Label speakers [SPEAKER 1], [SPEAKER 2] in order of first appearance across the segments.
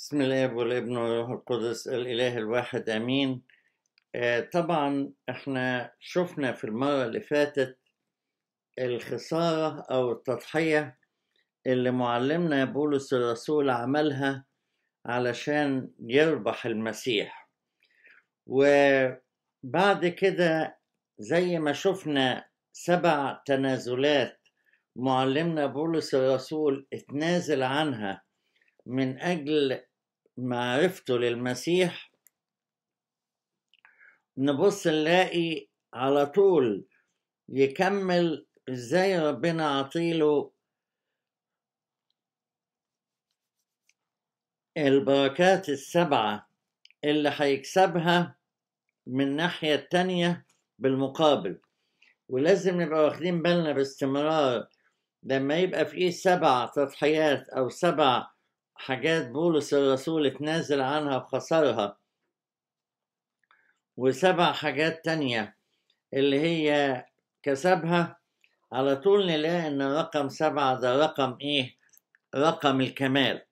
[SPEAKER 1] بسم الله والابن والروح القدس الإله الواحد آمين آه، طبعا احنا شفنا في المرة اللي فاتت الخسارة أو التضحية اللي معلمنا بولس الرسول عملها علشان يربح المسيح وبعد كده زي ما شفنا سبع تنازلات معلمنا بولس الرسول اتنازل عنها من أجل معرفته للمسيح نبص نلاقي على طول يكمل ازاي ربنا عطيله البركات السبعة اللي هيكسبها من الناحية التانية بالمقابل ولازم نبقى واخدين بالنا باستمرار لما يبقى فيه سبع تضحيات أو سبع حاجات بولس الرسول اتنازل عنها وخسرها وسبع حاجات تانية اللي هي كسبها على طول نلاقي ان رقم سبعة ده رقم ايه رقم الكمال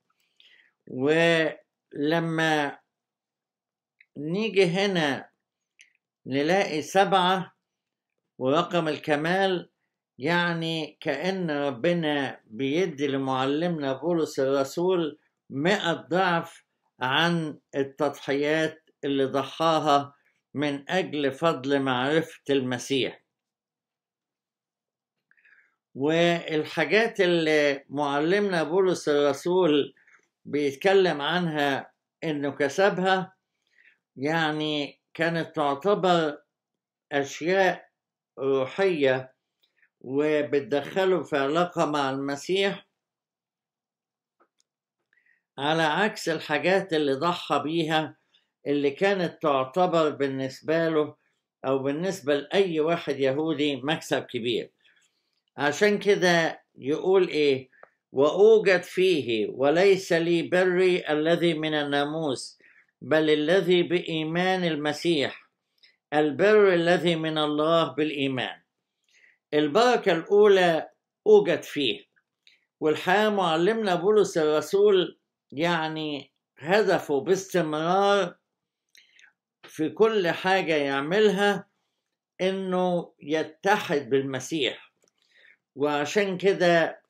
[SPEAKER 1] ولما نيجي هنا نلاقي سبعة ورقم الكمال يعني كأن ربنا بيدي لمعلمنا بولس الرسول مئة ضعف عن التضحيات اللي ضحاها من أجل فضل معرفة المسيح والحاجات اللي معلمنا بولس الرسول بيتكلم عنها إنه كسبها يعني كانت تعتبر أشياء روحية وبتدخله في علاقة مع المسيح على عكس الحاجات اللي ضحى بيها اللي كانت تعتبر بالنسبة له أو بالنسبة لأي واحد يهودي مكسب كبير عشان كده يقول إيه وأوجد فيه وليس لي بري الذي من الناموس بل الذي بإيمان المسيح البر الذي من الله بالإيمان البركة الأولى أوجد فيه والحقيقة معلمنا بولس الرسول يعني هدفه باستمرار في كل حاجة يعملها إنه يتحد بالمسيح وعشان كده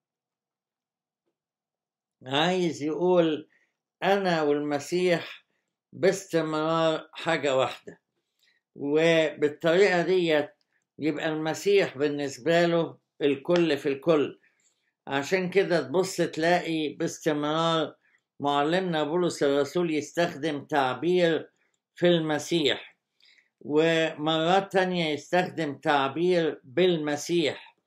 [SPEAKER 1] عايز يقول أنا والمسيح باستمرار حاجة واحدة وبالطريقة ديت يبقى المسيح بالنسبة له الكل في الكل عشان كده تبص تلاقي باستمرار معلمنا بولس الرسول يستخدم تعبير في المسيح ومرات تانية يستخدم تعبير بالمسيح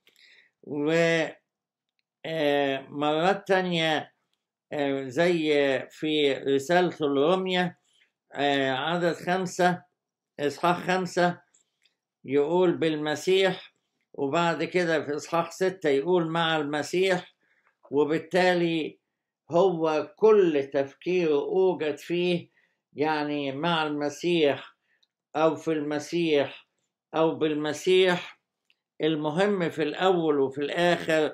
[SPEAKER 1] ومرات تانية زي في رسالة الرومية عدد خمسة إصحاح خمسة يقول بالمسيح وبعد كده في إصحاح ستة يقول مع المسيح وبالتالي هو كل تفكيره أوجد فيه يعني مع المسيح أو في المسيح أو بالمسيح المهم في الأول وفي الآخر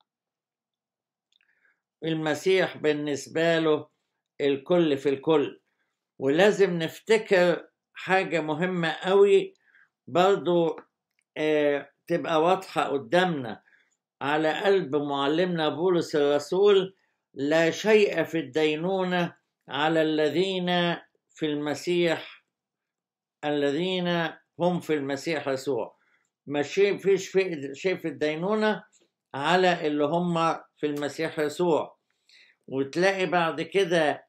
[SPEAKER 1] المسيح بالنسبة له الكل في الكل ولازم نفتكر حاجة مهمة قوي برضو آه تبقى واضحة قدامنا على قلب معلمنا بولس الرسول لا شيء في الدينونة على الذين في المسيح الذين هم في المسيح يسوع ما شيء فيش في شيء في الدينونة على اللي هم في المسيح يسوع وتلاقي بعد كده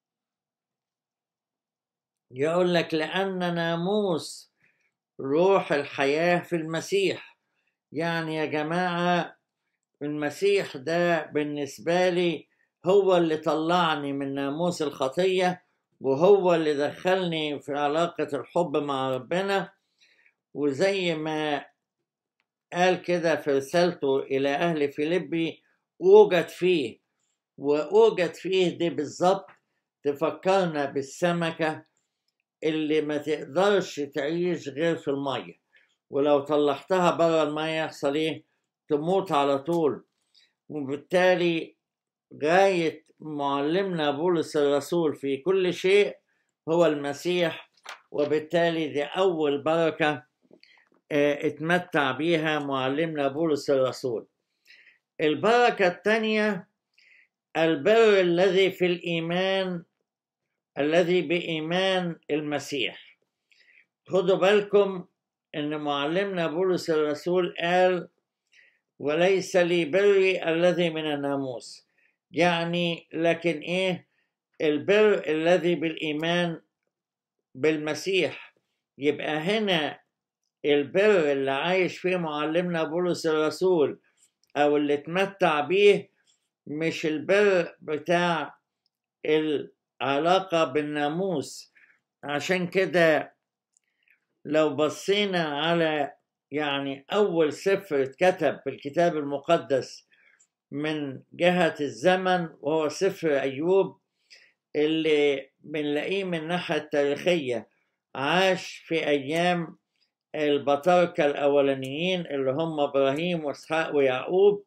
[SPEAKER 1] يقول لك لأن ناموس روح الحياة في المسيح يعني يا جماعة المسيح ده بالنسبة لي هو اللي طلعني من ناموس الخطية وهو اللي دخلني في علاقة الحب مع ربنا وزي ما قال كده في رسالته إلى أهل فيليبي أوجد فيه وأوجد فيه دي بالظبط تفكرنا بالسمكة اللي ما تقدرش تعيش غير في المية ولو طلعتها بره المية يحصل ايه تموت على طول وبالتالي غاية معلمنا بولس الرسول في كل شيء هو المسيح وبالتالي دي أول بركة اتمتع بيها معلمنا بولس الرسول البركة الثانية البر الذي في الإيمان الذي بإيمان المسيح خدوا بالكم إن معلمنا بولس الرسول قال وليس لي بري الذي من الناموس يعني لكن إيه البر الذي بالإيمان بالمسيح يبقى هنا البر اللي عايش فيه معلمنا بولس الرسول أو اللي اتمتع بيه مش البر بتاع العلاقة بالناموس عشان كده لو بصينا على يعني أول سفر اتكتب في الكتاب المقدس من جهة الزمن وهو سفر أيوب اللي بنلاقيه من الناحية التاريخية عاش في أيام البطاركة الأولانيين اللي هم إبراهيم وإسحاق ويعقوب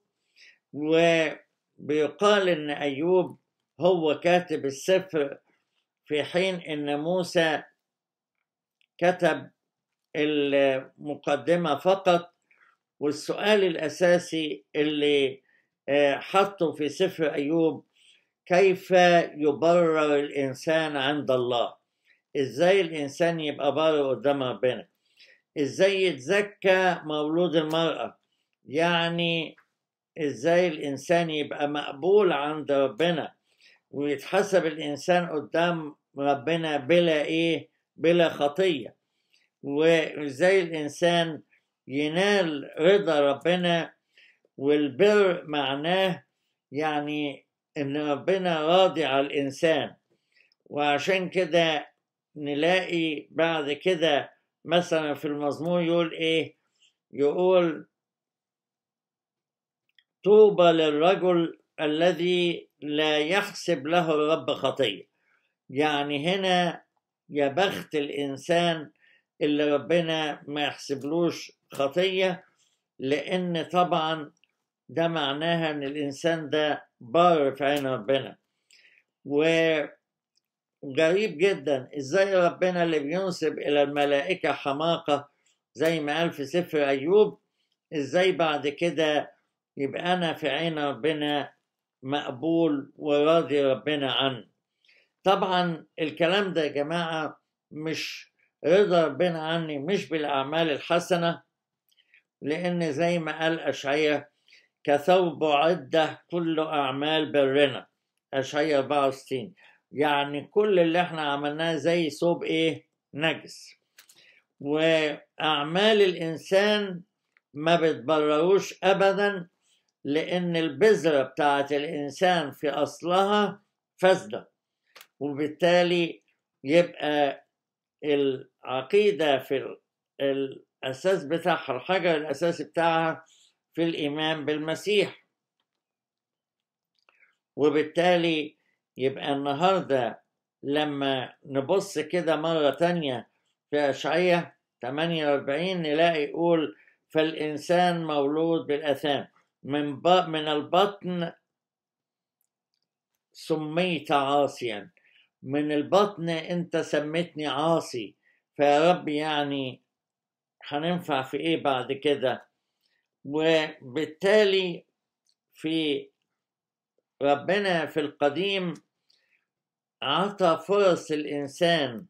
[SPEAKER 1] وبيقال إن أيوب هو كاتب السفر في حين إن موسى كتب المقدمة فقط والسؤال الأساسي اللي حطه في سفر أيوب كيف يبرر الإنسان عند الله إزاي الإنسان يبقى بار قدام ربنا إزاي يتزكى مولود المرأة يعني إزاي الإنسان يبقى مقبول عند ربنا ويتحسب الإنسان قدام ربنا بلا إيه بلا خطية وإزاي الإنسان ينال رضا ربنا والبر معناه يعني إن ربنا راضي على الإنسان وعشان كده نلاقي بعد كده مثلا في المزمور يقول إيه يقول طوبى للرجل الذي لا يحسب له الرب خطية يعني هنا يا بخت الإنسان اللي ربنا ما يحسبلوش خطية لأن طبعا ده معناها إن الإنسان ده بار في عين ربنا وغريب جدا إزاي ربنا اللي بينسب إلى الملائكة حماقة زي ما قال في سفر أيوب إزاي بعد كده يبقى أنا في عين ربنا مقبول وراضي ربنا عنه طبعا الكلام ده يا جماعة مش رضا ربنا عني مش بالأعمال الحسنة لأن زي ما قال أشعية كثوب عدة كل أعمال برنا أشعية 64 يعني كل اللي احنا عملناه زي ثوب ايه نجس وأعمال الإنسان ما بتبرروش أبدا لأن البذرة بتاعت الإنسان في أصلها فاسدة وبالتالي يبقى العقيدة في الأساس بتاعها الحجر الأساسي بتاعها في الإيمان بالمسيح وبالتالي يبقى النهاردة لما نبص كده مرة تانية في أشعية 48 نلاقي يقول فالإنسان مولود بالأثام من من البطن سميت عاصيا من البطن انت سميتني عاصي فيا رب يعني هننفع في ايه بعد كده وبالتالي في ربنا في القديم عطى فرص الانسان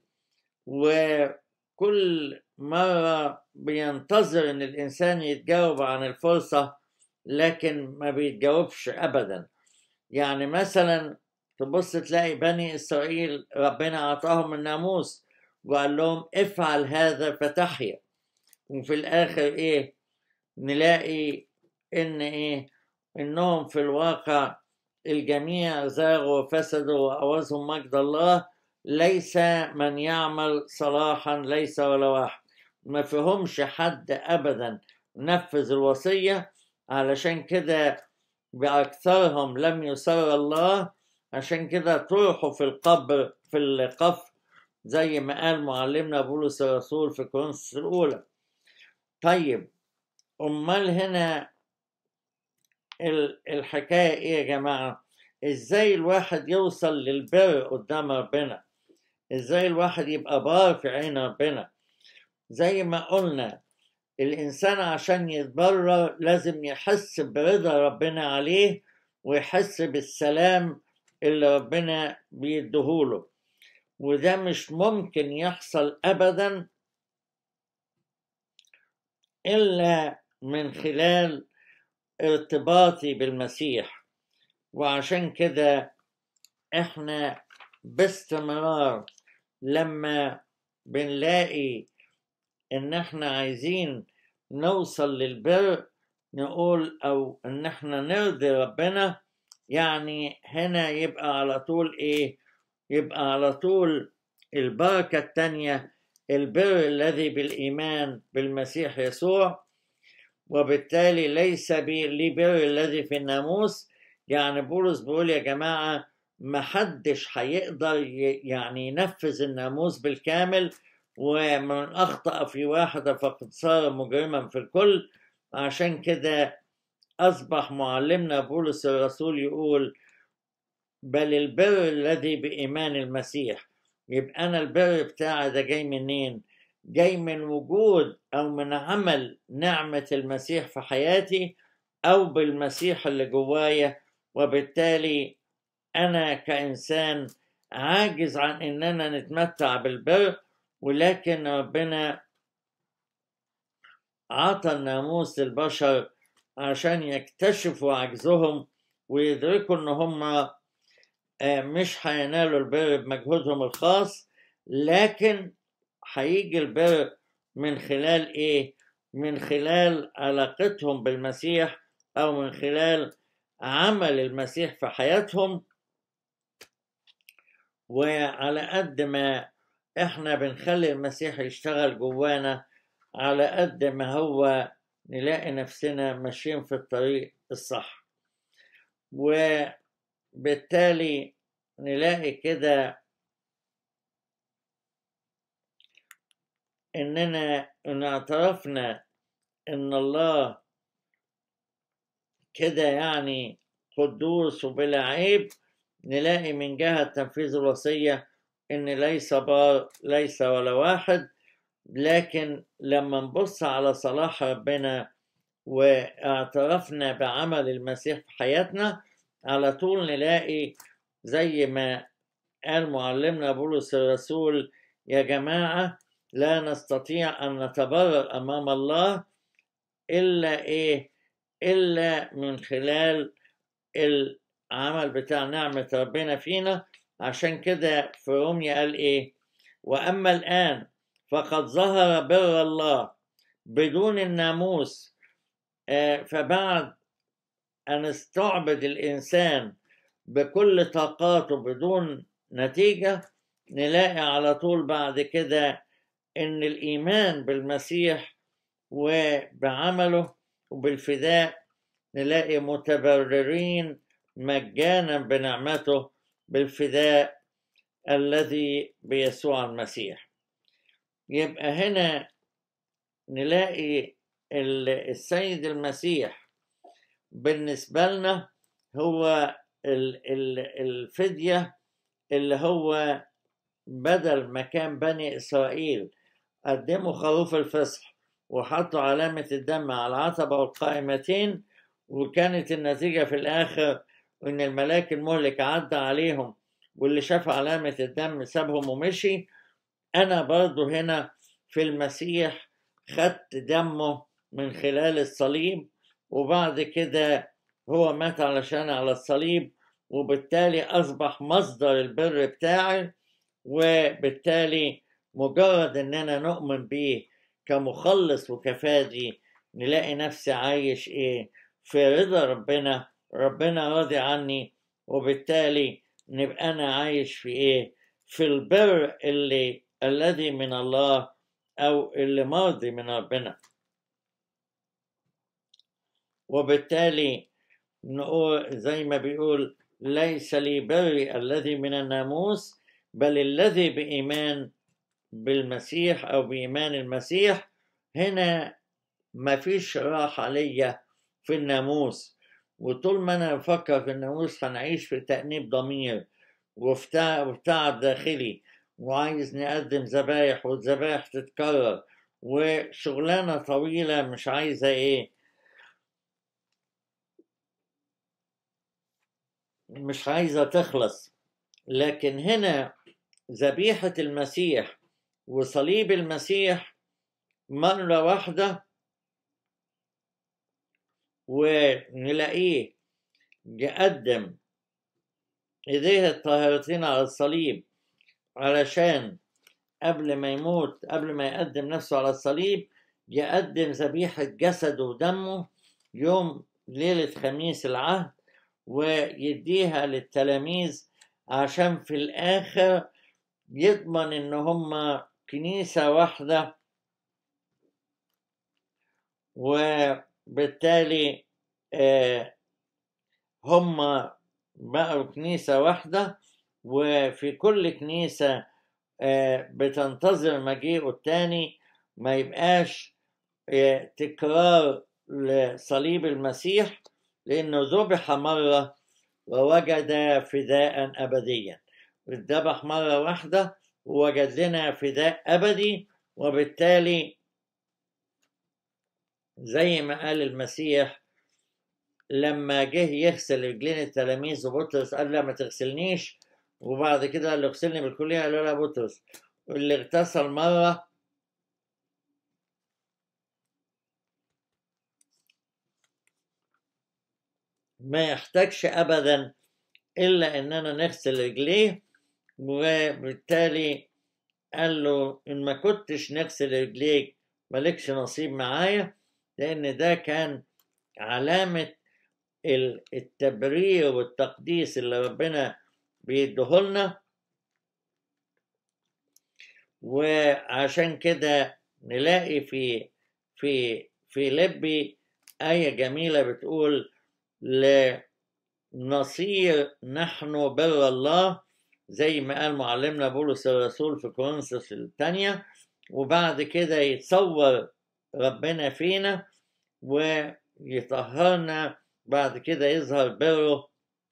[SPEAKER 1] وكل مره بينتظر ان الانسان يتجاوب عن الفرصه لكن ما بيتجاوبش ابدا يعني مثلا تبص تلاقي بني اسرائيل ربنا اعطاهم الناموس وقال لهم افعل هذا فتحيا وفي الاخر ايه نلاقي ان ايه انهم في الواقع الجميع زاغوا وفسدوا واوزهم مجد الله ليس من يعمل صلاحا ليس ولا واحد ما فيهمش حد ابدا نفذ الوصيه علشان كده بأكثرهم لم يسر الله عشان كده طرحوا في القبر في القفر زي ما قال معلمنا بولس الرسول في كورنثوس الأولى طيب أمال هنا الحكاية إيه يا جماعة ازاي الواحد يوصل للبر قدام ربنا ازاي الواحد يبقى بار في عين ربنا زي ما قلنا الانسان عشان يتبرر لازم يحس برضا ربنا عليه ويحس بالسلام اللي ربنا بيديهوله وده مش ممكن يحصل ابدا الا من خلال ارتباطي بالمسيح وعشان كده احنا باستمرار لما بنلاقي ان احنا عايزين نوصل للبر نقول او ان احنا نرضي ربنا يعني هنا يبقى على طول ايه يبقى على طول البركة التانية البر الذي بالإيمان بالمسيح يسوع وبالتالي ليس لي بر الذي في الناموس يعني بولس بيقول يا جماعة محدش هيقدر يعني ينفذ الناموس بالكامل ومن أخطأ في واحدة فقد صار مجرما في الكل عشان كده أصبح معلمنا بولس الرسول يقول بل البر الذي بإيمان المسيح يبقى أنا البر بتاعي ده جاي منين؟ جاي من وجود أو من عمل نعمة المسيح في حياتي أو بالمسيح اللي جوايا وبالتالي أنا كإنسان عاجز عن إننا نتمتع بالبر ولكن ربنا عطى الناموس للبشر عشان يكتشفوا عجزهم ويدركوا ان هم مش هينالوا البر بمجهودهم الخاص لكن هيجي البر من خلال ايه من خلال علاقتهم بالمسيح او من خلال عمل المسيح في حياتهم وعلى قد ما احنا بنخلي المسيح يشتغل جوانا على قد ما هو نلاقي نفسنا ماشيين في الطريق الصح وبالتالي نلاقي كده اننا ان اعترفنا ان الله كده يعني قدوس وبلا عيب نلاقي من جهة تنفيذ الوصية ان ليس بار ليس ولا واحد لكن لما نبص على صلاح ربنا واعترفنا بعمل المسيح في حياتنا على طول نلاقي زي ما قال معلمنا بولس الرسول يا جماعة لا نستطيع أن نتبرر أمام الله إلا إيه إلا من خلال العمل بتاع نعمة ربنا فينا عشان كده في روميا قال إيه وأما الآن فقد ظهر بر الله بدون الناموس فبعد أن استعبد الإنسان بكل طاقاته بدون نتيجة نلاقي على طول بعد كده إن الإيمان بالمسيح وبعمله وبالفداء نلاقي متبررين مجانا بنعمته بالفداء الذي بيسوع المسيح يبقى هنا نلاقي السيد المسيح بالنسبة لنا هو الفدية اللي هو بدل ما كان بني إسرائيل قدموا خروف الفصح وحطوا علامة الدم على العتبة والقائمتين وكانت النتيجة في الآخر إن الملاك المهلك عدى عليهم واللي شاف علامة الدم سابهم ومشي أنا برضو هنا في المسيح خدت دمه من خلال الصليب وبعد كده هو مات علشان على الصليب وبالتالي أصبح مصدر البر بتاعي وبالتالي مجرد إننا نؤمن بيه كمخلص وكفادي نلاقي نفسي عايش إيه في رضا ربنا ربنا راضي عني وبالتالي نبقى أنا عايش في إيه في البر اللي الذي من الله أو اللي مرضي من ربنا وبالتالي نقول زي ما بيقول ليس لي بري الذي من الناموس بل الذي بإيمان بالمسيح أو بإيمان المسيح هنا ما فيش راحة ليا في الناموس وطول ما انا بفكر في الناموس هنعيش في تأنيب ضمير وفي تع- وفي تعب داخلي وعايز نقدم ذبايح والذبايح تتكرر وشغلانة طويلة مش عايزة ايه مش عايزة تخلص لكن هنا ذبيحة المسيح وصليب المسيح مرة واحدة ونلاقيه يقدم ايديه الطاهرتين على الصليب علشان قبل ما يموت قبل ما يقدم نفسه على الصليب يقدم ذبيحة جسده ودمه يوم ليلة خميس العهد ويديها للتلاميذ عشان في الآخر يضمن إن هما كنيسة واحدة وبالتالي آه، هما بقوا كنيسة واحدة وفي كل كنيسة آه، بتنتظر مجيئه التاني ما يبقاش آه، تكرار لصليب المسيح لأنه ذبح مرة ووجد فداء أبديا اتذبح مرة واحدة ووجد لنا فداء أبدي وبالتالي زي ما قال المسيح لما جه يغسل رجلين التلاميذ وبطرس قال لا ما تغسلنيش وبعد كده قال له اغسلني بالكلية قال له لا بطرس اللي اغتسل مرة ما يحتاجش أبدا إلا إننا نغسل رجليه وبالتالي قال له إن ما كنتش نغسل رجليك مالكش نصيب معايا لأن ده كان علامة ال- التبرير والتقديس اللي ربنا بيديهولنا وعشان كده نلاقي في في في لبي آية جميلة بتقول لنصير نحن بر الله زي ما قال معلمنا بولس الرسول في كورنثوس الثانية وبعد كده يتصور ربنا فينا ويطهرنا بعد كده يظهر بره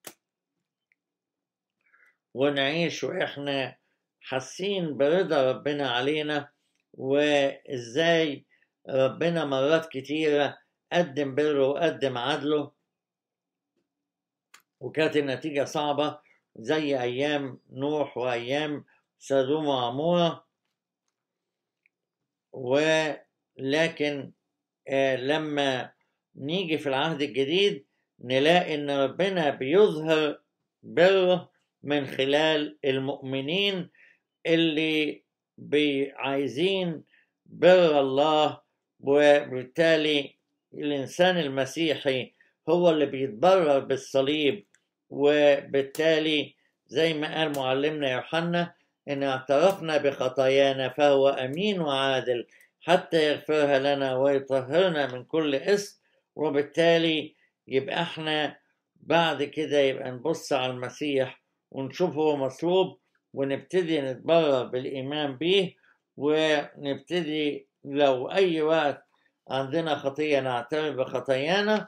[SPEAKER 1] ونعيش واحنا حاسين برضا ربنا علينا وازاي ربنا مرات كتيرة قدم بره وقدم عدله وكانت النتيجة صعبة زي أيام نوح وأيام سدوم وعمورة ولكن آه، لما نيجي في العهد الجديد نلاقي ان ربنا بيظهر بره من خلال المؤمنين اللي بي- عايزين بر الله وبالتالي الانسان المسيحي هو اللي بيتبرر بالصليب وبالتالي زي ما قال معلمنا يوحنا ان اعترفنا بخطايانا فهو امين وعادل حتى يغفرها لنا ويطهرنا من كل اسم وبالتالي يبقى احنا بعد كده يبقى نبص على المسيح ونشوف هو مصلوب ونبتدي نتبرر بالإيمان بيه ونبتدي لو أي وقت عندنا خطية نعترف بخطايانا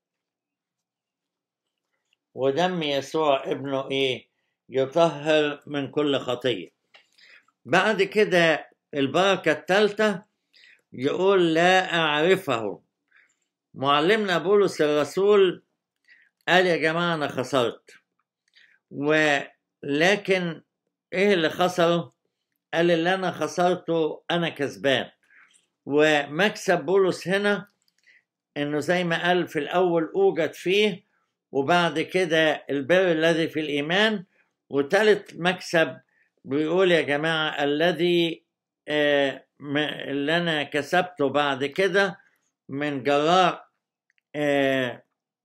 [SPEAKER 1] ودم يسوع ابنه إيه يطهر من كل خطية بعد كده البركة الثالثة يقول لا أعرفه معلمنا بولس الرسول قال يا جماعة أنا خسرت ولكن إيه اللي خسره؟ قال اللي أنا خسرته أنا كسبان ومكسب بولس هنا إنه زي ما قال في الأول أوجد فيه وبعد كده البر الذي في الإيمان وتالت مكسب بيقول يا جماعة الذي آه، م- اللي أنا كسبته بعد كده من جراء آه،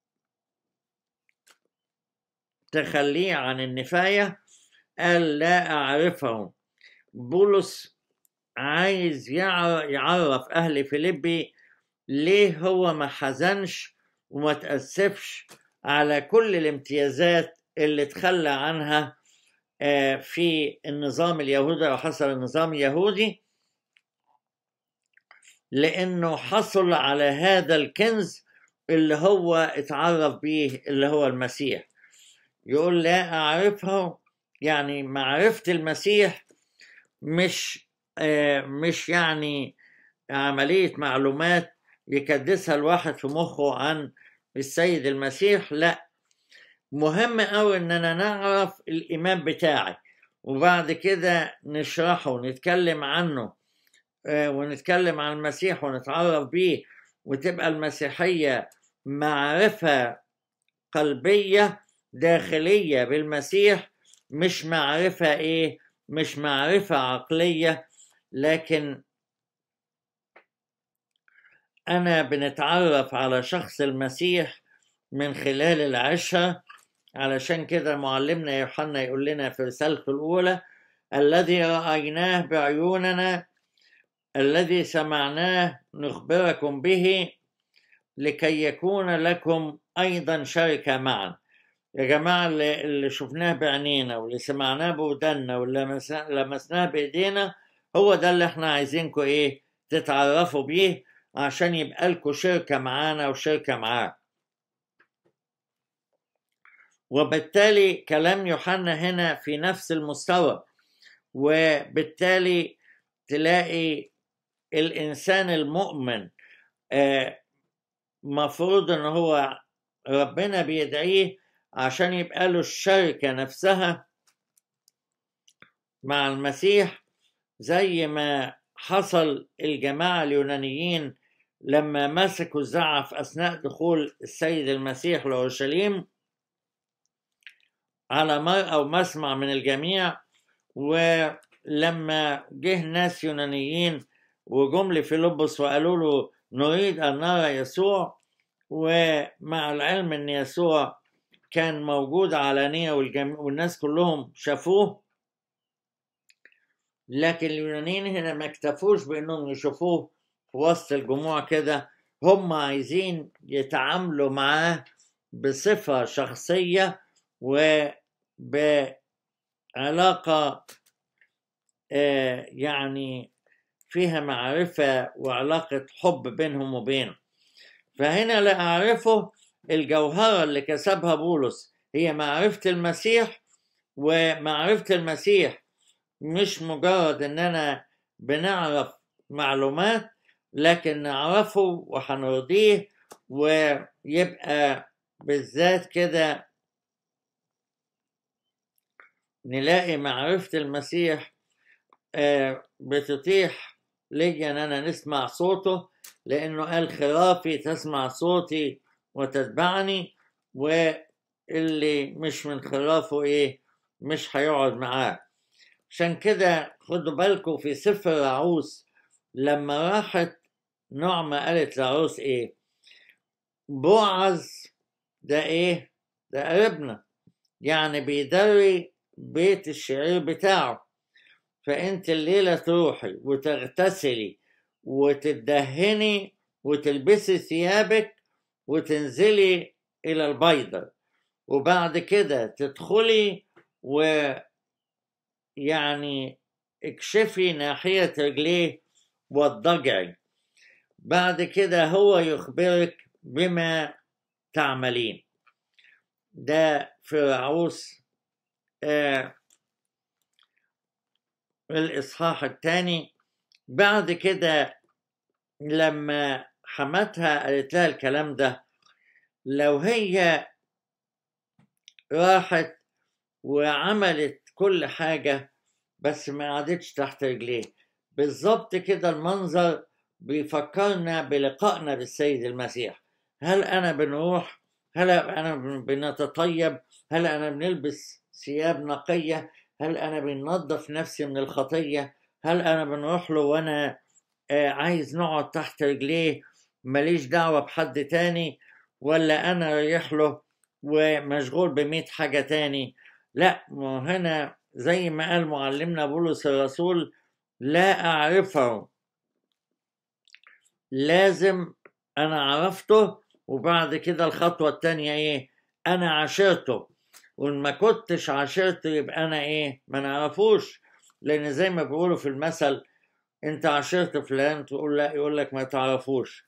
[SPEAKER 1] تخليه عن النفاية قال لا أعرفه بولس عايز يعر- يعرف أهل فيليبي ليه هو ما حزنش وما تأسفش على كل الامتيازات اللي تخلى عنها آه، في النظام اليهودي أو حسب النظام اليهودي لأنه حصل على هذا الكنز اللي هو اتعرف بيه اللي هو المسيح يقول لا أعرفه يعني معرفة المسيح مش آه مش يعني عملية معلومات يكدسها الواحد في مخه عن السيد المسيح لا مهم أوي إننا نعرف الإيمان بتاعي وبعد كده نشرحه ونتكلم عنه آه ونتكلم عن المسيح ونتعرف بيه وتبقى المسيحية معرفة قلبية داخلية بالمسيح مش معرفة إيه مش معرفة عقلية لكن أنا بنتعرف على شخص المسيح من خلال العشرة علشان كده معلمنا يوحنا يقول لنا في رسالته الأولى الذي رأيناه بعيوننا الذي سمعناه نخبركم به لكي يكون لكم أيضا شركة معا يا جماعة اللي شفناه بعينينا واللي سمعناه بودنا واللي لمسناه بإيدينا هو ده اللي احنا عايزينكم ايه تتعرفوا بيه عشان يبقى لكم شركة معانا وشركة معاه وبالتالي كلام يوحنا هنا في نفس المستوى وبالتالي تلاقي الإنسان المؤمن مفروض إن هو ربنا بيدعيه عشان يبقى له الشركة نفسها مع المسيح زي ما حصل الجماعة اليونانيين لما مسكوا الزعف أثناء دخول السيد المسيح لأورشليم على مرأى ومسمع من الجميع ولما جه ناس يونانيين وجم لفيلبس وقالوا له نريد أن نرى يسوع ومع العلم أن يسوع كان موجود علانية والجميع والناس كلهم شافوه لكن اليونانيين هنا ما اكتفوش بأنهم يشوفوه في وسط الجموع كده هم عايزين يتعاملوا معاه بصفة شخصية وبعلاقة آه يعني فيها معرفة وعلاقة حب بينهم وبينه فهنا لا أعرفه الجوهرة اللي كسبها بولس هي معرفة المسيح ومعرفة المسيح مش مجرد إننا بنعرف معلومات لكن نعرفه وهنرضيه ويبقى بالذات كده نلاقي معرفة المسيح بتتيح لي ان انا نسمع صوته لانه قال خرافي تسمع صوتي وتتبعني واللي مش من خرافه ايه مش هيقعد معاه عشان كده خدوا بالكم في سفر العروس لما راحت نعمة قالت لعروس ايه بوعز ده ايه ده قريبنا يعني بيدري بيت الشعير بتاعه فانت الليلة تروحي وتغتسلي وتدهني وتلبسي ثيابك وتنزلي الى البيضة وبعد كده تدخلي ويعني اكشفي ناحية رجليه واضطجعي بعد كده هو يخبرك بما تعملين ده في العروس آه الإصحاح الثاني بعد كده لما حماتها قالت لها الكلام ده لو هي راحت وعملت كل حاجة بس ما قعدتش تحت رجليه بالظبط كده المنظر بيفكرنا بلقائنا بالسيد المسيح هل أنا بنروح هل أنا بنتطيب هل أنا بنلبس ثياب نقية هل أنا بننظف نفسي من الخطية هل أنا بنروح له وأنا عايز نقعد تحت رجليه ماليش دعوة بحد تاني ولا أنا رايح له ومشغول بمية حاجة تاني لا هنا زي ما قال معلمنا بولس الرسول لا أعرفه لازم أنا عرفته وبعد كده الخطوة التانية إيه أنا عاشرته وإن ما كنتش عاشرته يبقى أنا إيه ما نعرفوش لأن زي ما بيقولوا في المثل أنت عاشرت فلان تقول لا يقول لك ما تعرفوش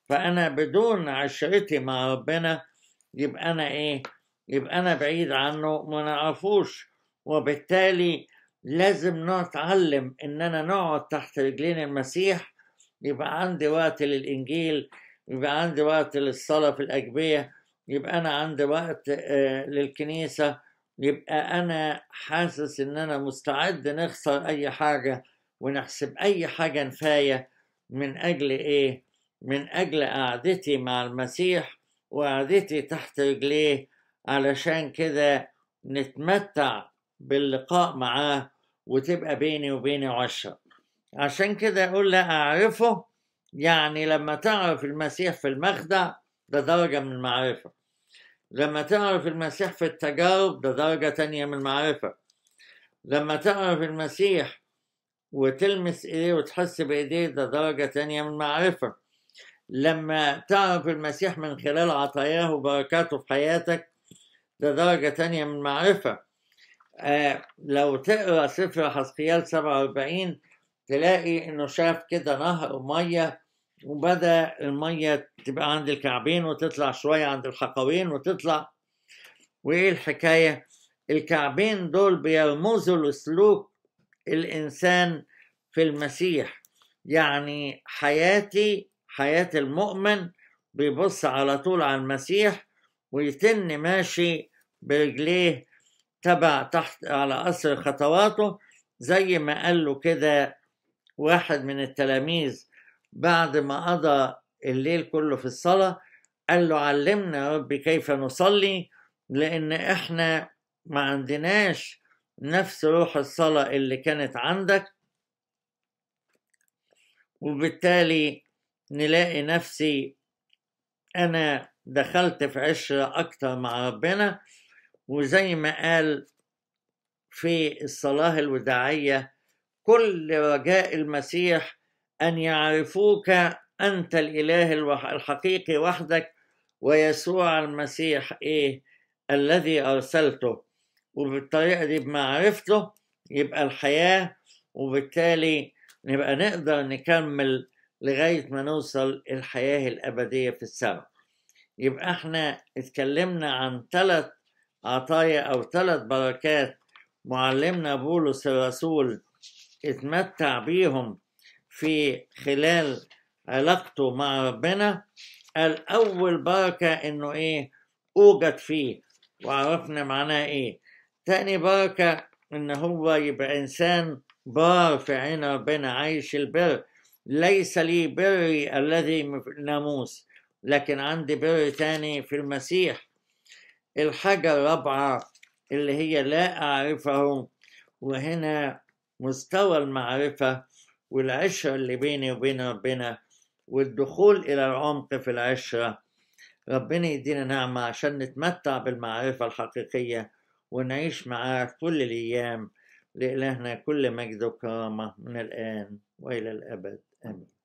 [SPEAKER 1] فأنا بدون عشرتي مع ربنا يبقى أنا إيه؟ يبقى أنا بعيد عنه ما نعرفوش وبالتالي لازم نتعلم إننا نقعد تحت رجلين المسيح يبقى عندي وقت للإنجيل يبقى عندي وقت للصلاة في الأجبية يبقى أنا عندي وقت آه للكنيسة يبقى أنا حاسس إن أنا مستعد نخسر أي حاجة ونحسب أي حاجة نفاية من أجل إيه؟ من أجل قعدتي مع المسيح وقعدتي تحت رجليه علشان كده نتمتع باللقاء معاه وتبقى بيني وبينه عشرة عشان كده أقول لا أعرفه يعني لما تعرف المسيح في المخدع ده درجة من المعرفة لما تعرف المسيح في التجارب ده درجة تانية من المعرفة لما تعرف المسيح وتلمس إيديه وتحس بإيديه ده درجة تانية من المعرفة لما تعرف المسيح من خلال عطاياه وبركاته في حياتك ده درجة تانية من المعرفة آه لو تقرأ سفر حسقيال 47 تلاقي إنه شاف كده نهر مية وبدأ المية تبقى عند الكعبين وتطلع شوية عند الحقوين وتطلع وإيه الحكاية؟ الكعبين دول بيرمزوا لسلوك الإنسان في المسيح يعني حياتي حياة المؤمن بيبص على طول على المسيح ويتن ماشي برجليه تبع تحت على أثر خطواته زي ما قال له كده واحد من التلاميذ بعد ما قضى الليل كله في الصلاة قال له علمنا يا ربي كيف نصلي لأن إحنا ما عندناش نفس روح الصلاة اللي كانت عندك وبالتالي نلاقي نفسي أنا دخلت في عشرة أكتر مع ربنا وزي ما قال في الصلاة الوداعية كل رجاء المسيح أن يعرفوك أنت الإله الحقيقي وحدك ويسوع المسيح إيه الذي أرسلته وبالطريقة دي بمعرفته يبقى الحياة وبالتالي نبقى نقدر نكمل لغاية ما نوصل الحياة الأبدية في السماء يبقى احنا اتكلمنا عن ثلاث عطايا أو ثلاث بركات معلمنا بولس الرسول اتمتع بيهم في خلال علاقته مع ربنا الأول بركة إنه إيه أوجد فيه وعرفنا معناه إيه تاني بركة إن هو يبقى إنسان بار في عين ربنا عايش البر ليس لي بري الذي في الناموس لكن عندي بر تاني في المسيح الحاجة الرابعة اللي هي لا أعرفه وهنا مستوى المعرفة والعشرة اللي بيني وبين ربنا والدخول إلى العمق في العشرة ربنا يدينا نعمة عشان نتمتع بالمعرفة الحقيقية ونعيش معاه كل الأيام لإلهنا كل مجد وكرامة من الآن وإلى الأبد آمين